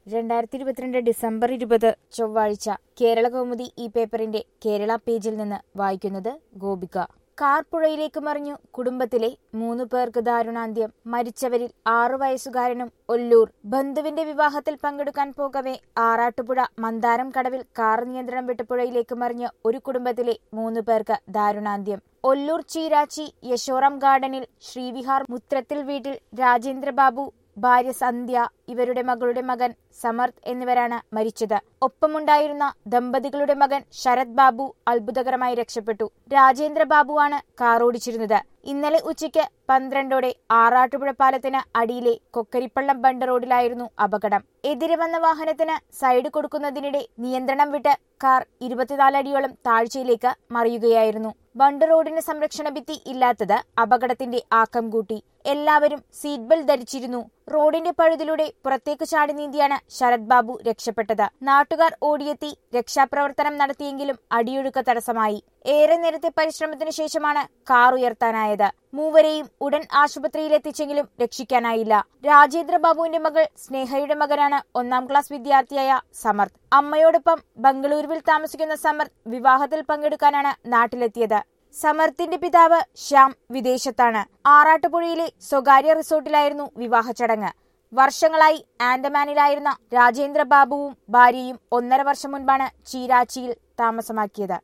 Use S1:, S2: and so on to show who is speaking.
S1: രണ്ടായിരത്തി ഇരുപത്തിരണ്ട് ഡിസംബർ ഇരുപത് ചൊവ്വാഴ്ച കേരള കൗമുദി ഈ പേപ്പറിന്റെ കേരള പേജിൽ നിന്ന് വായിക്കുന്നത് ഗോപിക കാർ പുഴയിലേക്ക് മറിഞ്ഞു കുടുംബത്തിലെ മൂന്നു പേർക്ക് ദാരുണാന്ത്യം മരിച്ചവരിൽ ആറു വയസ്സുകാരനും ഒല്ലൂർ ബന്ധുവിന്റെ വിവാഹത്തിൽ പങ്കെടുക്കാൻ പോകവെ ആറാട്ടുപുഴ മന്ദാരം കടവിൽ കാർ നിയന്ത്രണം വിട്ട് പുഴയിലേക്ക് മറിഞ്ഞ് ഒരു കുടുംബത്തിലെ മൂന്നു പേർക്ക് ദാരുണാന്ത്യം ഒല്ലൂർ ചീരാച്ചി യശോറാം ഗാർഡനിൽ ശ്രീവിഹാർ മുത്രത്തിൽ വീട്ടിൽ രാജേന്ദ്രബാബു ഭാര്യ സന്ധ്യ ഇവരുടെ മകളുടെ മകൻ സമർത്ഥ് എന്നിവരാണ് മരിച്ചത് ഒപ്പമുണ്ടായിരുന്ന ദമ്പതികളുടെ മകൻ ശരത് ബാബു അത്ഭുതകരമായി രക്ഷപ്പെട്ടു രാജേന്ദ്ര ബാബുവാണ് കാർ ഓടിച്ചിരുന്നത് ഇന്നലെ ഉച്ചയ്ക്ക് പന്ത്രണ്ടോടെ ആറാട്ടുപുഴ പാലത്തിന് അടിയിലെ കൊക്കരിപ്പള്ളം ബണ്ട് റോഡിലായിരുന്നു അപകടം എതിരെ വന്ന വാഹനത്തിന് സൈഡ് കൊടുക്കുന്നതിനിടെ നിയന്ത്രണം വിട്ട് കാർ ഇരുപത്തിനാല് അടിയോളം താഴ്ചയിലേക്ക് മറിയുകയായിരുന്നു ബണ്ട് റോഡിന് സംരക്ഷണ ഭിത്തി ഇല്ലാത്തത് അപകടത്തിന്റെ ആക്കം കൂട്ടി എല്ലാവരും സീറ്റ് ബെൽറ്റ് ധരിച്ചിരുന്നു റോഡിന്റെ പഴുതിലൂടെ പുറത്തേക്ക് ചാടി നീന്തിയാണ് ശരത് ബാബു രക്ഷപ്പെട്ടത് നാട്ടുകാർ ഓടിയെത്തി രക്ഷാപ്രവർത്തനം നടത്തിയെങ്കിലും അടിയൊഴുക്ക് തടസ്സമായി ഏറെ നേരത്തെ പരിശ്രമത്തിന് ശേഷമാണ് കാർ ഉയർത്താനായത് മൂവരെയും ഉടൻ ആശുപത്രിയിലെത്തിച്ചെങ്കിലും രക്ഷിക്കാനായില്ല രാജേന്ദ്ര ബാബുവിന്റെ മകൾ സ്നേഹയുടെ മകനാണ് ഒന്നാം ക്ലാസ് വിദ്യാർത്ഥിയായ സമർത്ഥ് അമ്മയോടൊപ്പം ബംഗളൂരുവിൽ താമസിക്കുന്ന സമർത്ഥ് വിവാഹത്തിൽ പങ്കെടുക്കാനാണ് നാട്ടിലെത്തിയത് സമർത്ഥിന്റെ പിതാവ് ശ്യാം വിദേശത്താണ് ആറാട്ടുപുഴയിലെ സ്വകാര്യ റിസോർട്ടിലായിരുന്നു വിവാഹ ചടങ്ങ് വർഷങ്ങളായി ആൻഡമാനിലായിരുന്ന രാജേന്ദ്ര ബാബുവും ഭാര്യയും ഒന്നര വർഷം മുൻപാണ് ചീരാച്ചിയിൽ താമസമാക്കിയത്